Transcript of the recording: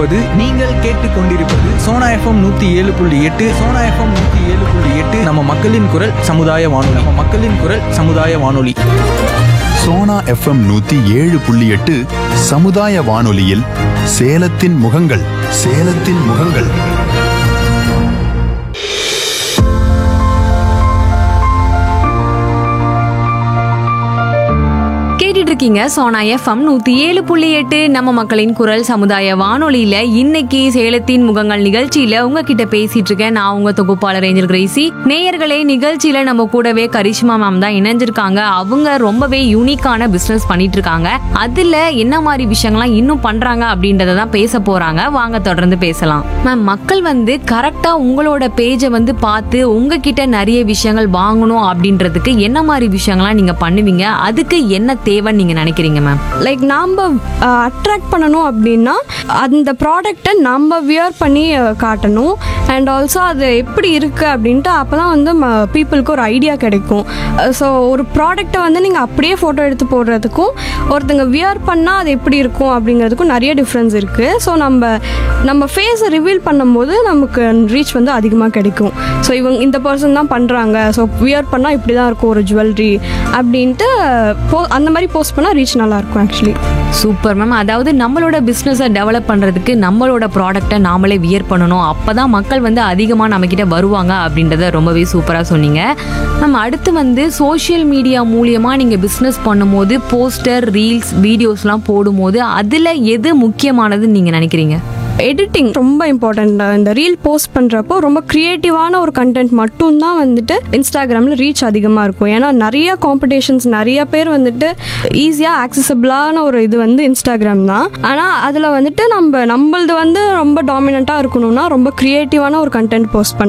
இப்போது நீங்கள் கேட்டுக்கொண்டிருப்பது சோனா எஃப்எம் நூத்தி ஏழு புள்ளி எட்டு சோனா எஃப்எம் நூத்தி ஏழு புள்ளி எட்டு நம்ம மக்களின் குரல் சமுதாய வானொலி நம்ம மக்களின் குரல் சமுதாய வானொலி சோனா எஃப்எம் நூத்தி ஏழு புள்ளி எட்டு சமுதாய வானொலியில் சேலத்தின் முகங்கள் சேலத்தின் முகங்கள் கேட்டுட்டு இருக்கீங்க சோனா எஃப்எம் நூத்தி ஏழு புள்ளி எட்டு நம்ம மக்களின் குரல் சமுதாய வானொலியில இன்னைக்கு சேலத்தின் முகங்கள் நிகழ்ச்சியில உங்ககிட்ட பேசிட்டு இருக்கேன் நான் உங்க தொகுப்பாளர் ஏஞ்சல் கிரேசி நேயர்களே நிகழ்ச்சியில நம்ம கூடவே கரிஷ்மா மேம் தான் இணைஞ்சிருக்காங்க அவங்க ரொம்பவே யூனிக்கான பிசினஸ் பண்ணிட்டு இருக்காங்க அதுல என்ன மாதிரி விஷயங்கள்லாம் இன்னும் பண்றாங்க அப்படின்றத தான் பேச போறாங்க வாங்க தொடர்ந்து பேசலாம் மேம் மக்கள் வந்து கரெக்டா உங்களோட பேஜை வந்து பார்த்து உங்ககிட்ட நிறைய விஷயங்கள் வாங்கணும் அப்படின்றதுக்கு என்ன மாதிரி விஷயங்கள்லாம் நீங்க பண்ணுவீங்க அதுக்கு என்ன தேவைன்னு நீங்க நினைக்கிறீங்க மேம் லைக் நாம் அட்ராக்ட் பண்ணணும் அப்படின்னா அந்த ப்ராடக்டை நம்ம வியர் பண்ணி அஹ், காட்டணும் அண்ட் ஆல்சோ அது எப்படி இருக்குது அப்படின்ட்டு அப்போ தான் வந்து பீப்புளுக்கு ஒரு ஐடியா கிடைக்கும் ஸோ ஒரு ப்ராடக்ட்டை வந்து நீங்கள் அப்படியே ஃபோட்டோ எடுத்து போடுறதுக்கும் ஒருத்தங்க வியர் பண்ணால் அது எப்படி இருக்கும் அப்படிங்கிறதுக்கும் நிறைய டிஃப்ரென்ஸ் இருக்குது ஸோ நம்ம நம்ம ஃபேஸை ரிவீல் பண்ணும்போது நமக்கு ரீச் வந்து அதிகமாக கிடைக்கும் ஸோ இவங்க இந்த பர்சன் தான் பண்ணுறாங்க ஸோ வியர் பண்ணால் இப்படி தான் இருக்கும் ஒரு ஜுவல்லரி அப்படின்ட்டு போ அந்த மாதிரி போஸ்ட் பண்ணால் ரீச் நல்லாயிருக்கும் ஆக்சுவலி சூப்பர் மேம் அதாவது நம்மளோட பிஸ்னஸை டெவலப் பண்ணுறதுக்கு நம்மளோட ப்ராடக்ட்டை நாமளே வியர் பண்ணணும் அப்போ தான் மக்கள் வந்து அதிகமாக நம்மக்கிட்ட வருவாங்க அப்படின்றத ரொம்பவே சூப்பராக சொன்னீங்க மேம் அடுத்து வந்து சோஷியல் மீடியா மூலியமாக நீங்கள் பிஸ்னஸ் பண்ணும்போது போஸ்டர் ரீல்ஸ் வீடியோஸ்லாம் போடும்போது அதில் எது முக்கியமானதுன்னு நீங்கள் நினைக்கிறீங்க எடிட்டிங் ரொம்ப இம்பார்ட்டண்ட் இந்த ரீல் போஸ்ட் பண்ணுறப்போ ரொம்ப க்ரியேட்டிவான ஒரு கண்டென்ட் மட்டும்தான் வந்துட்டு இன்ஸ்டாகிராமில் ரீச் அதிகமாக இருக்கும் ஏன்னா நிறைய காம்படிஷன்ஸ் நிறைய பேர் வந்துட்டு ஈஸியாக ஆக்சசபிளான ஒரு இது வந்து இன்ஸ்டாகிராம் தான் ஆனால் அதில் வந்துட்டு நம்ம நம்மளது வந்து ரொம்ப டாமினண்ட்டாக இருக்கணும்னா ரொம்ப க்ரியேட்டிவான ஒரு கண்டென்ட் போஸ்ட் பண்ணணும்